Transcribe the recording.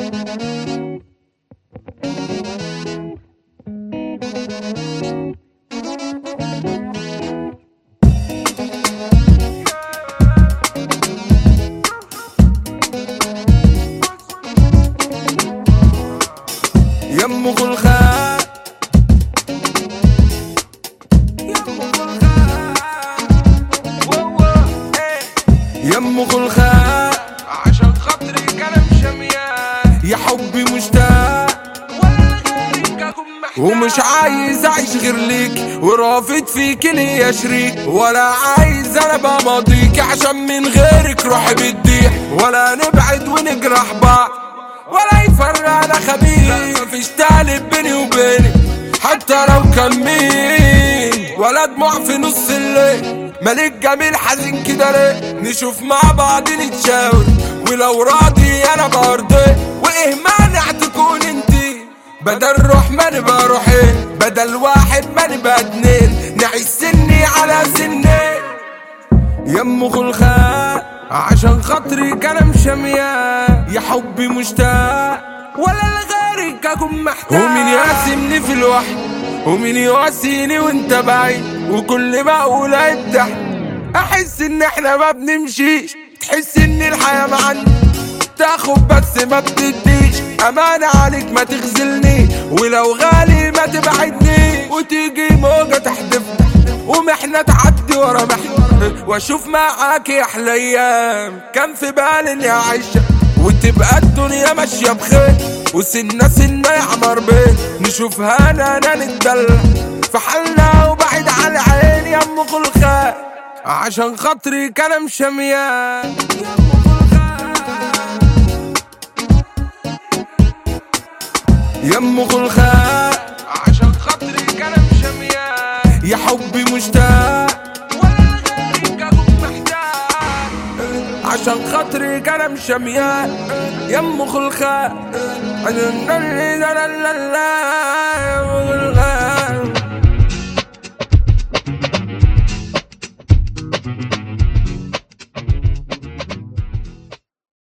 يم خلخال يم خلخال عشان خاطري كلام شميان يا حبي مشتاق ولا لغيرك اكون محتاج ومش عايز اعيش غير ليك ورافض فيك ليا شريك ولا عايز انا بقى ماضيك عشان من غيرك روحي بتضيع ولا نبعد ونجرح بعض ولا يفرقنا خبيث مفيش تالت بيني وبينك حتى لو كان مين ولا دموع في نص الليل مالك جميل حزين كده ليه نشوف مع بعض نتشاور ولو راضي انا برضي وايه مانع تكون انتي بدل روح ما نبقى روحين بدل واحد ما نبقى اتنين نعيش سني على سنين يم خلخال عشان خاطري كلام شميان يا حبي مشتاق ولا لغيرك اكون محتاج ومين يقاسمني في الوحد ومين يواسيني وانت بعيد وكل ما اقول افتح احس ان احنا ما بنمشيش تحس ان الحياه معانا تاخد بس ما بتديش امانة عليك ما تخذلني ولو غالي ما تبعدني وتيجي موجة تحدفنا ومحنة تعدي ورا محنة واشوف معاك احلى ايام كان في بالي اني عايشة وتبقى الدنيا ماشية بخير وسنة سنة يعمر بين نشوف هنا انا نتدلع في حالنا وبعيد على العين يا ام خلخال عشان خاطري كلام شميان يا ام خلخال يم خلخال عشان خاطري كلام شميان يا حبي مشتاق ولا لغيرك اكون محتاج عشان خاطري كلام شميان يم خلخال عشان لا لا لا لا لا يم خلخال